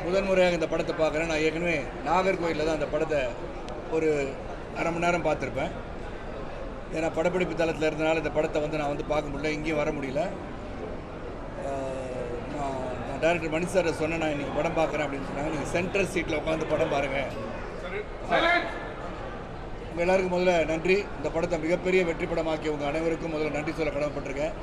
முதன்முறையாக இந்த படத்தை பார்க்குறேன் நான் ஏற்கனவே நாகர்கோயிலில் தான் அந்த படத்தை ஒரு அரை மணி நேரம் பார்த்துருப்பேன் ஏன்னா படப்பிடிப்பு தளத்தில் இருந்தனால இந்த படத்தை வந்து நான் வந்து பார்க்க முடியல இங்கேயும் வர முடியல ஆஹ் நான் நான் டேரக்டர் மணி சார் சொன்னேன் நான் இன்றைக்கி படம் பார்க்குறேன் அப்படின்னு சொன்னாங்க நீங்கள் சென்ட்ரல் சீட்டில் உட்காந்து படம் பாருங்கள் உங்கள் எல்லாருக்கும் முதல்ல நன்றி இந்த படத்தை மிகப்பெரிய வெற்றி படமாக்கிய உங்கள் அனைவருக்கும் முதல்ல நன்றி சொல்ல கடமைப்பட்டிருக்கேன்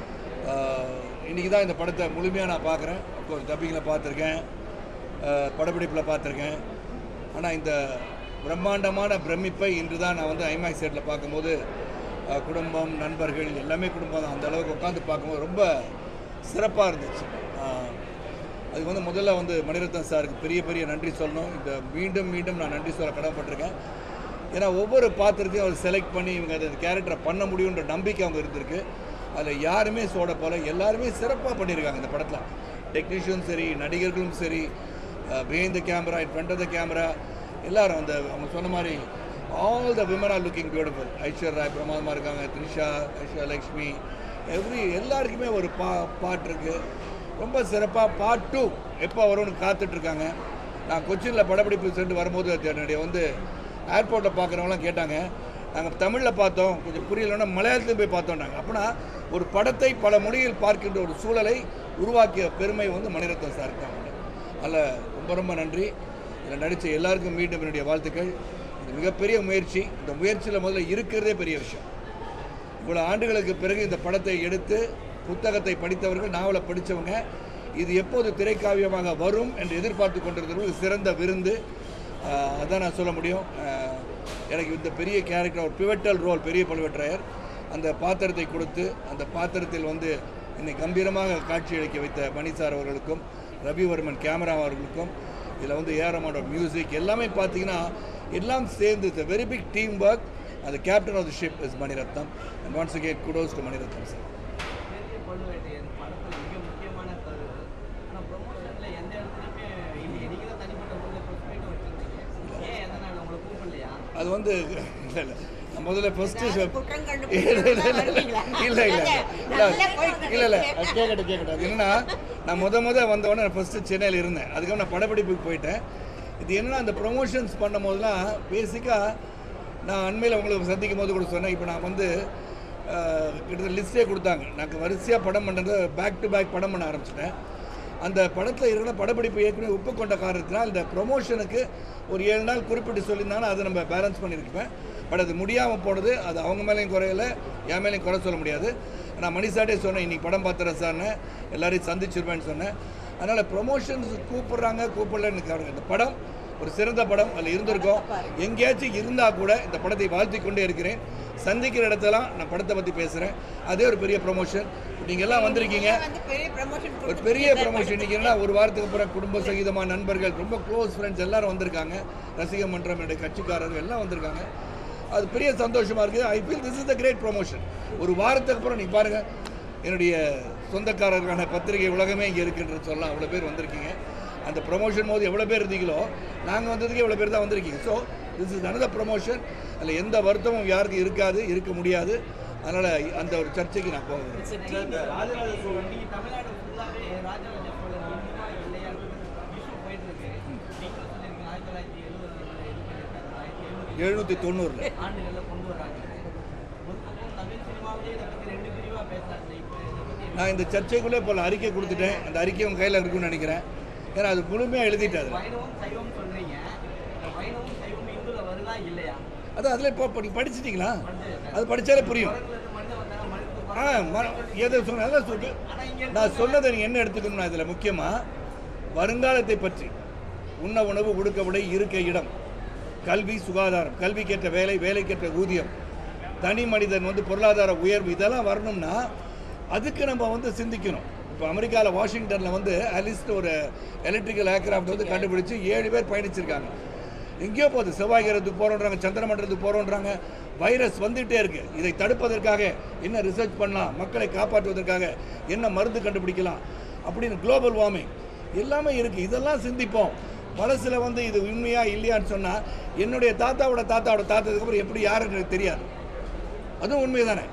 இன்றைக்கி தான் இந்த படத்தை முழுமையாக நான் பார்க்குறேன் அப்கோர்ஸ் டப்பிங்கில் பார்த்துருக்கேன் படப்பிடிப்பில் பார்த்துருக்கேன் ஆனால் இந்த பிரம்மாண்டமான பிரமிப்பை இன்று தான் நான் வந்து ஐமேக்ஸ் செட்டில் பார்க்கும்போது அஹ், குடும்பம் நண்பர்கள் எல்லாமே குடும்பம் தான் அந்த அளவுக்கு உட்காந்து பார்க்கும்போது ரொம்ப சிறப்பாக இருந்துச்சு அஹ், அதுக்கு வந்து முதல்ல வந்து மணிரத்னம் சாருக்கு பெரிய பெரிய நன்றி சொல்லணும் இந்த மீண்டும் மீண்டும் நான் நன்றி சொல்ல கடமைப்பட்டிருக்கேன் ஏன்னா ஒவ்வொரு பாத்திரத்தையும் அவர் செலக்ட் பண்ணி இவங்க அந்த கேரக்டரை பண்ண முடியுன்ற நம்பிக்கை அவங்க இருந்திருக்கு அதில் யாருமே சோட போல எல்லாருமே சிறப்பாக பண்ணியிருக்காங்க இந்த படத்தில் டெக்னீஷியனும் சரி நடிகர்களும் சரி behind the camera in front of the camera எல்லாரும் அந்த அவங்க சொன்ன மாதிரி all the women are looking beautiful Aishwarya Rai பிரமாதமாக இருக்காங்க த்ரிஷா ஐஸ்வர்யா லக்ஷ்மி எவ்ரி எல்லாருக்குமே ஒரு பா பாட்டு இருக்குது ரொம்ப சிறப்பாக பார்ட் டூ எப்போ வரும்னு காத்துட்ருக்காங்க நான் கொச்சினில் படப்பிடிப்பு சென்று வரும்போது என்னுடைய வந்து ஏர்போர்ட்டில் பார்க்குறவங்களாம் கேட்டாங்க நாங்கள் தமிழில் பார்த்தோம் கொஞ்சம் புரியலன்னா மலையாளத்துலையும் போய் பார்த்தோம்னாங்க அப்படின்னா ஒரு படத்தை பல மொழியில் பார்க்கின்ற ஒரு சூழலை உருவாக்கிய பெருமை வந்து மணிரத்னம் சார் தான் அதில் ரொம்ப ரொம்ப நன்றி இதில் நடித்த எல்லாருக்கும் மீண்டும் என்னுடைய வாழ்த்துக்கள் இது மிகப்பெரிய முயற்சி இந்த முயற்சியில் முதல்ல இருக்கிறதே பெரிய விஷயம் இவ்வளோ ஆண்டுகளுக்கு பிறகு இந்த படத்தை எடுத்து புத்தகத்தை படித்தவர்கள் நாவலை படித்தவங்க இது எப்போது திரைக்காவியமாக வரும் என்று எதிர்பார்த்து கொண்டிருந்தவர்கள் சிறந்த விருந்து ஆஹ், அதான் நான் சொல்ல முடியும் ஆஹ், எனக்கு இந்த பெரிய கேரக்டர் ஒரு பிவட்டல் ரோல் பெரிய பழுவேற்றையர் அந்த பாத்திரத்தை கொடுத்து அந்த பாத்திரத்தில் வந்து என்னை கம்பீரமாக காட்சியளிக்க வைத்த மணி சார் அவர்களுக்கும் ரவிவர்மன் கேமரா அவர்களுக்கும் இதில் வந்து ஏஆர்எமோட மியூசிக் எல்லாமே பார்த்தீங்கன்னா எல்லாம் சேர்ந்து it's very big team work அந்த captain of the ship is Mani Ratnam and once again kudos to Mani Ratnam sir பெரிய பழுவேட்டையன் படத்துல மிக முக்கியமான கருவு ஆனால் ப்ரொமோஷன்ல எந்த இடத்துலையுமே இல்லையே நீங்கள் தான் தனிப்பட்ட முறையில் ப்ரொஸ்பெக்ட் வச்சுருந்தீங்க ஏன் எதனால் உங்களை கூப்பிடலையா அது வந்து இல்லை இல்லை நான் முதல்ல ஃபஸ்ட்டு குற்றம் இல்லை கண்டுபிடிக்கிறதுக்கு இல்லை இல்லை நல்லா போயிட்டு இல்லை இல்லை அது கேட்கட்டும் கேட்கட்டும் அது என்னன்னா நான் முத முத வந்தவொடனே நான் ஃபஸ்ட்டு சென்னையில் இருந்தேன் அதுக்கப்புறம் நான் படப்பிடிப்புக்கு போயிட்டேன் இது என்னன்னா அந்த ப்ரொமோஷன்ஸ் பண்ணும் போதெல்லாம் பேசிக்காக நான் அண்மையில் உங்களுக்கு சந்திக்கும் போது கூட சொன்னேன் இப்போ நான் வந்து அஹ், கிட்டத்தட்ட லிஸ்ட்டே கொடுத்தாங்க நாங்கள் வரிசையாக படம் பண்ணுறது பேக் டு பேக் படம் பண்ண ஆரம்பிச்சிட்டேன் அந்த படத்தில் இருக்கிற படப்பிடிப்பு ஏற்கனவே ஒப்புக்கொண்ட காரணத்தினால் இந்த ப்ரொமோஷனுக்கு ஒரு ஏழு நாள் குறிப்பிட்டு சொல்லியிருந்தாலும் அதை நம்ம பேலன்ஸ் பண்ணியிருப்பேன் பட் அது முடியாமல் போனது அது அவங்க மேலேயும் குறையல என் மேலேயும் குறை சொல்ல முடியாது நான் மணிசாட்டே சொன்னேன் இன்னைக்கு படம் பார்த்துறேன் சார்னு எல்லாரையும் சந்திச்சிருவேன்னு சொன்னேன் அதனால் ப்ரொமோஷன்ஸ் கூப்பிட்றாங்க கூப்பிடலன்னு காரணம் இந்த படம் ஒரு சிறந்த படம் அதில் இருந்திருக்கோம் எங்கேயாச்சும் இருந்தால் கூட இந்த படத்தை வாழ்த்தி கொண்டே இருக்கிறேன் சந்திக்கிற இடத்தெல்லாம் நான் படத்தை பற்றி பேசுகிறேன் அதே ஒரு பெரிய ப்ரொமோஷன் நீங்கள் எல்லாம் வந்திருக்கீங்க வந்து பெரிய ப்ரமோஷன் ஒரு பெரிய ப்ரமோஷன் இன்னைக்குன்னா ஒரு வாரத்துக்கு அப்புறம் குடும்ப சகிதமாக நண்பர்கள் ரொம்ப க்ளோஸ் ஃப்ரெண்ட்ஸ் எல்லாரும் வந்திருக்காங்க ரசிக மன்றம் என்னுடைய கட்சிக்காரர்கள் எல்லாம் வந்திருக்காங்க அது பெரிய சந்தோஷமாக இருக்குது I feel this is the great promotion ஒரு வாரத்துக்கு அப்புறம் நீ பாருங்கள் என்னுடைய சொந்தக்காரர்களான பத்திரிகை உலகமே இங்கே இருக்குன்றது சொல்லலாம் அவ்வளோ பேர் வந்திருக்கீங்க அந்த ப்ரொமோஷன் போது எவ்வளோ பேர் இருந்தீங்களோ நாங்கள் வந்ததுக்கு எவ்வளோ பேர் தான் வந்திருக்கீங்க so this is another promotion அதில் எந்த வருத்தமும் யாருக்கும் இருக்காது இருக்க முடியாது அதனால் அந்த ஒரு சர்ச்சைக்கு நான் போகிறேன் ராஜராஜ சோழன் நீங்கள் தமிழ்நாடு ஃபுல்லாகவே ராஜராஜ சோழன் இன்னுமா இல்லையா இஷ்யூ போயிட்டு இருக்கு நீங்களும் சொல்லியிருக்கீங்க ஆயிரத்தி தொள்ளாயிரத்தி எழுபதுல இது பண்ணியிருக்காரு ஆயிரத்தி எழுபது எழுநூற்றி தொண்ணூறில் ஆண்டுகளில் கொண்டு வராங்க ஒரு பக்கம் தமிழ் சினிமாவிலே இதை பற்றி ரெண்டு பிரிவாக பேசுறாங்க இப்போ இதை பற்றி நான் இந்த சர்ச்சைக்குள்ளே இப்போ அறிக்கை கொடுத்துட்டேன் அந்த அறிக்கை உங்கள் கையில் இருக்குன்னு நினைக்கிறேன் ஏன்னா அது முழுமையாக எழுதிட்டேன் அதில் வைணவம் சைவம் சொல்றீங்க இந்த வைணவம் சைவம் இந்துல வருதா இல்லையா அது அதில் இப்போ இப்போ நீங்கள் படிச்சிட்டிங்களா அது படித்தாலே புரியும் குரங்குலேருந்து மனிதன் வந்தாங்க மனிதன் ஆ ம எதை சொன்ன அதான் சொல்லு ஆனால் இங்கே நான் சொன்னதை நீங்கள் என்ன எடுத்துக்கணும்னா இதில் முக்கியமாக வருங்காலத்தை பற்றி உண்ண உணவு உடுக்க உடை இருக்க இடம் கல்வி சுகாதாரம் கல்விக்கேற்ற வேலை வேலைக்கேற்ற ஊதியம் தனி மனிதன் வந்து பொருளாதார உயர்வு இதெல்லாம் வரணும்னா அதுக்கு நம்ம வந்து சிந்திக்கணும் இப்போ அமெரிக்காவில் வாஷிங்டனில் வந்து அலிஸ்ட் ஒரு எலக்ட்ரிக்கல் ஏர்கிராஃப்ட் வந்து கண்டுபிடிச்சு ஏழு பேர் பயணிச்சிருக்காங்க எங்கேயோ போகுது செவ்வாய் கிரகத்துக்கு போகிறோன்றாங்க சந்திர மண்டலத்துக்கு போகிறோன்றாங்க வைரஸ் வந்துகிட்டே இருக்குது இதை தடுப்பதற்காக என்ன ரிசர்ச் பண்ணலாம் மக்களை காப்பாற்றுவதற்காக என்ன மருந்து கண்டுபிடிக்கலாம் அப்படின்னு குளோபல் வார்மிங் எல்லாமே இருக்குது இதெல்லாம் சிந்திப்போம் பழசில் வந்து இது உண்மையா இல்லையான்னு சொன்னால் என்னுடைய தாத்தாவோட தாத்தாவோட தாத்ததுக்கு அப்புறம் எப்படி யாருன்னு எனக்கு தெரியாது அதுவும் உண்மை தானே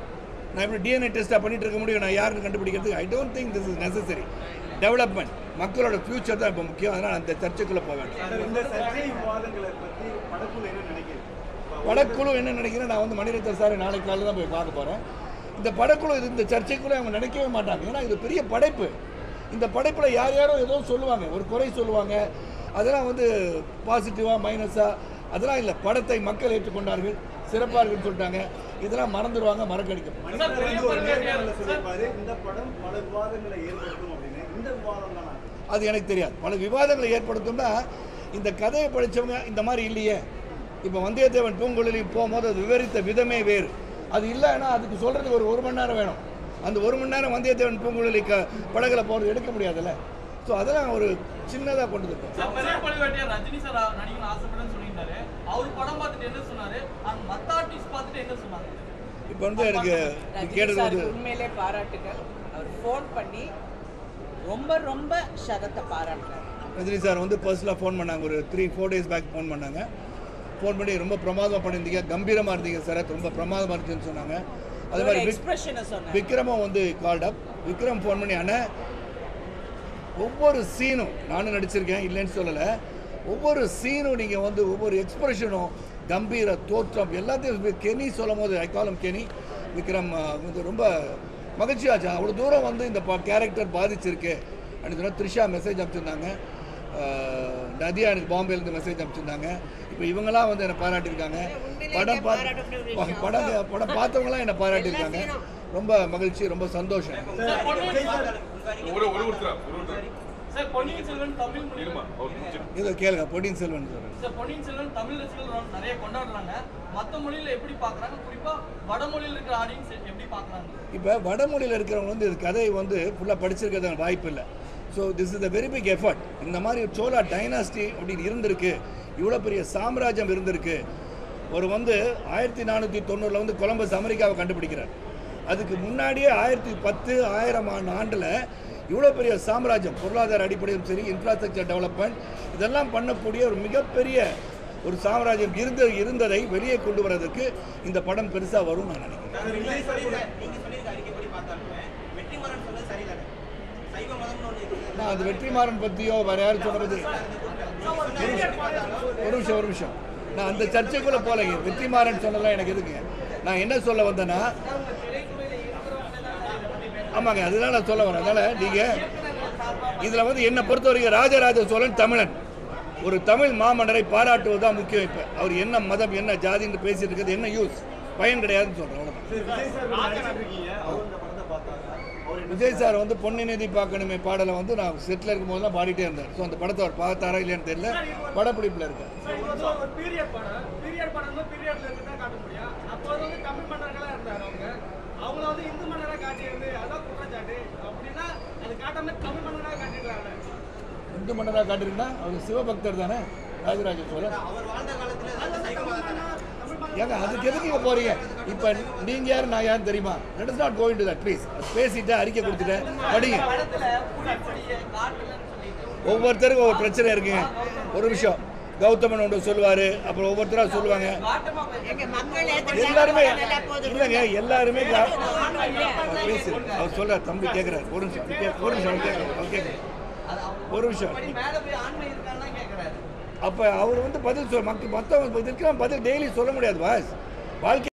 நான் இப்படி டிஎன்ஏ டெஸ்ட்டாக பண்ணிட்டு இருக்க முடியும் நான் யாருன்னு கண்டுபிடிக்கிறதுக்கு I don't think this is necessary development மக்களோட ஃப்யூச்சர் தான் இப்போ முக்கியம் அதனால் அந்த சர்ச்சைக்குள்ளே போக வேண்டாம் சார், இந்த சர்ச்சை விவாதங்களை பத்தி படக்குழு என்ன நினைக்குது படக்குழு என்ன நினைக்கிறேன் நான் வந்து மணிரத்ன சார் நாளைக்கு காலையில் தான் போய் பார்க்க போகிறேன் இந்த படக்குழு இது இந்த சர்ச்சைக்குள்ளே அவங்க நினைக்கவே மாட்டாங்க ஏன்னா இது பெரிய படைப்பு இந்த படைப்பில் யார் யாரோ ஏதோ சொல்லுவாங்க ஒரு குறை சொல்லுவாங்க அதெல்லாம் வந்து பாசிட்டிவாக மைனஸாக அதெல்லாம் இல்லை படத்தை மக்கள் ஏற்றுக்கொண்டார்கள் சிறப்பாக இருக்குன்னு சொல்லிட்டாங்க இதெல்லாம் மறந்துடுவாங்க மறக்கடிக்கப்படும் மணிரத்னம் வந்து ஒரு நேர்காணல்ல சொல்லியிருப்பாரு இந்த படம் பல விவாதங்களை ஏற்படுத்தும் அப்படின்னு இந்த விவாதம் தானா அது எனக்கு தெரியாது பல விவாதங்களை ஏற்படுத்தும்னா இந்த கதையை படித்தவங்க இந்த மாதிரி இல்லையே இப்போ வந்தியத்தேவன் பூங்குழலி போகும்போது அது விவரித்த விதமே வேறு அது இல்லைன்னா அதுக்கு சொல்கிறதுக்கு ஒரு ஒரு மணி நேரம் வேணும் அந்த ஒரு மணி நேரம் வந்தியத்தேவன் பூங்குழலி க படகுல போகிறது எடுக்க முடியாதுல்ல ஸோ அதெல்லாம் ஒரு சின்னதாக கொண்டு வந்துருக்கோம் சார் பெரிய பழுவேட்டையார் ரஜினி சார் நடிக்கணும்னு ஆசைப்படுறேன்னு சொல்லியிருந்தாரு அவர் படம் பார்த்துட்டு என்ன சொன்னாரு அண்ட் மத்த ஆர்டிஸ்ட் பார்த்துட்டு என்ன சொன்னாங்க இப்போ வந்து எனக்கு நீ ரஜினி கேட்டது சார் வந்து உண்மையிலே பாராட்டுகள் அவர் ஃபோன் பண்ணி ரொம்ப ரொம்ப சதத்தை பாராட்டுறாரு ரஜினி சார் வந்து பர்சனலாக ஃபோன் பண்ணாங்க ஒரு three four days back phone பண்ணாங்க ஃபோன் பண்ணி ரொம்ப பிரமாதமாக பண்ணியிருந்தீங்க கம்பீரமாக இருந்தீங்க சார் ரொம்ப பிரமாதமாக இருந்துச்சுன்னு சொன்னாங்க அதே மாதிரி விக்- எக்ஸ்பிரஷனை சொன்னார் விக்ரமும் வந்து கால்ட் அப் விக்ரம் ஃபோன் பண்ணி அண்ணா ஒவ்வொரு சீனும் நானும் நடிச்சிருக்கேன் இல்லைன்னு சொல்லலை ஒவ்வொரு சீனும் நீங்கள் வந்து ஒவ்வொரு எக்ஸ்பிரஷனும் கம்பீர தோற்றம் எல்லாத்தையும் கெனி சொல்லும் போது ஐ காலம் கெனி விக்ரம் அஹ், வந்து ரொம்ப மகிழ்ச்சியாச்சு அவ்வளோ தூரம் வந்து இந்த கேரக்டர் பாதிச்சிருக்கு அப்படின்னு சொன்னால் த்ரிஷா மெசேஜ் அனுப்பிச்சிருந்தாங்க அஹ், நதியா எனக்கு பாம்பேலேருந்து மெசேஜ் அனுப்பிச்சிருந்தாங்க இப்போ இவங்கெல்லாம் வந்து என்னை பாராட்டியிருக்காங்க படம் பார்த்து படம் படம் பார்த்தவங்களாம் என்னை பாராட்டியிருக்காங்க ரொம்ப மகிழ்ச்சி ரொம்ப சந்தோஷம் சார் பொன்னியின் ஒரு ஒரு ஒருத்தரா ஒரு ஒருத்தர் சார் பொன்னியின் செல்வன் தமிழ் மொழி இருமா அவர் முடிச்சிட்டு இதை கேளுங்க பொன்னியின் செல்வன் சொல்கிறேன் சார் பொன்னியின் செல்வன் தமிழ் ரசிகர்கள் நிறைய கொண்டாடுறாங்க மத்த மொழியில எப்படி பார்க்கறாங்க குறிப்பா வடமொழியில் இருக்கிற ஆடியன்ஸ் எப்படி பார்க்கறாங்க இப்போ வடமொழியில் இருக்கிறவங்க வந்து இது கதையை வந்து ஃபுல்லாக படிச்சிருக்கிறதுக்கு வாய்ப்பு இல்லை so this is a very big effort இந்த மாதிரி சோலா டைனாஸ்டி அப்படின்னு இருந்திருக்கு இவ்வளோ பெரிய சாம்ராஜ்யம் இருந்திருக்கு ஒரு வந்து ஆயிரத்தி நானூற்றி தொண்ணூறில் வந்து கொலம்பஸ் அமெரிக்காவை கண்டுபிடிக்கிறார் அதுக்கு முன்னாடியே ஆயிரத்தி பத்து ஆயிரம் ஆண்டு ஆண்டில் இவ்வளோ பெரிய சாம்ராஜ்யம் பொருளாதார அடிப்படையிலும் சரி இன்ஃப்ராஸ்ட்ரக்சர் டெவலப்மெண்ட் இதெல்லாம் பண்ணக்கூடிய ஒரு மிகப்பெரிய ஒரு சாம்ராஜ்யம் இருந்த இருந்ததை வெளியே கொண்டு வரதுக்கு இந்த படம் பெருசாக வரும்னு நான் நினைக்கிறேன் விஜய் சார் கூட நீங்க சொல்லியிருக்க அறிக்கைப்படி பார்த்தாலுமே வெற்றிமாறன் சொன்னது சரிதானே சைவ மதம்னு ஒன்று இருக்குது நான் அது வெற்றிமாறன் பற்றியோ வேற யாரும் சொல்றது ஒரு நிமிஷம் ஒரு நிமிஷம் நான் அந்த சர்ச்சைக்குள்ளே போகலைங்க வெற்றிமாறன் சொன்னதெல்லாம் எனக்கு எதுக்குங்க நான் என்ன சொல்ல வந்தேன்னா ஆமாங்க அதுதான் நான் சொல்ல வரேன் அதனால் நீங்கள் இதில் வந்து என்னை பொறுத்த வரைக்கும் ராஜராஜ சோழன் தமிழன் ஒரு தமிழ் மாமன்னரை பாராட்டுவது தான் முக்கியம் இப்போ அவர் என்ன மதம் என்ன ஜாதின்னு பேசிட்டு இருக்கிறது என்ன யூஸ் பயன் கிடையாதுன்னு சொல்கிறேன் அவ்வளோதான் சரி, விஜய் சார் கூட நடிச்சிருக்கீங்க அவர் இந்த படத்தை பார்த்தாங்க அவர் என்ன விஜய் சார் வந்து பொன்னி நிதி பார்க்கணுமே பாடலை வந்து நான் செட்டில் இருக்கும்போதெல்லாம் பாடிட்டே இருந்தேன் ஸோ அந்த படத்தை அவர் பார்த்தாரா இல்லையான்னு தெரியல படப்பிடிப்பில் இருக்கேன் ஒரு பீரியட் படம் பீரியட் படம் வந்து பீரியட்ல இருந்து தான் காட்ட முடியும் அப்போ வந்து தமிழ் மன்னர்களா இருந்தாரு அவங்க அவங்கள வந்து இந்து மன்னரா காட்டியிருந்து அதான் குற்றச்சாட்டு அப்படின்னா அது காட்டாம தமிழ் மன்னரா காட்டிடுறாங்க இந்து மன்னராக காட்டிருந்தா அவர் சிவபக்தர் தானே ராஜராஜ சோழன் அவர் வாழ்ந்த காலத்துல அந்த சைவ மதம் ஏங்க அதுக்கு எதுக்கு இங்கே போறீங்க இப்போ நீங்கள் யார் நான் யாருன்னு தெரியுமா let is not going to that please பேசிட்டு அறிக்கை கொடுத்துட்டேன் படிங்க படத்துல புலிப்படியை காட்டலன்னு சொல்லிட்டு ஒவ்வொருத்தருக்கும் ஒவ்வொரு பிரச்சனை இருக்குங்க ஒரு நிமிஷம் கௌதமன் ஒன்று சொல்லுவார் அப்புறம் ஒவ்வொருத்தராக சொல்லுவாங்க காட்டமா எங்க மக்கள் ஏத்துக்கிட்டாங்க, எல்லாருமே நல்லா போகுது. இல்லைங்க எல்லாருமே கா- ஆமா, இல்லையா? அவர் பேசு அவர் சொல்றார் தம்பி கேட்குறாரு ஒரு நிமிஷம் கே- ஒரு நிமிஷம் அவர் கேட்குறாரு அவர் கேட்குறாரு அது அவங்க ஒரு நிமிஷம் படி மேல போய் ஆண்மை இருக்கான்னு தான் கேக்குறாரு அப்போ அவர் வந்து பதில் சொல் மக்கள் மற்றவங்க இதுக்கெல்லாம் பதில் டெய்லி சொல்ல முடியாது பாஸ் வாழ்க்கை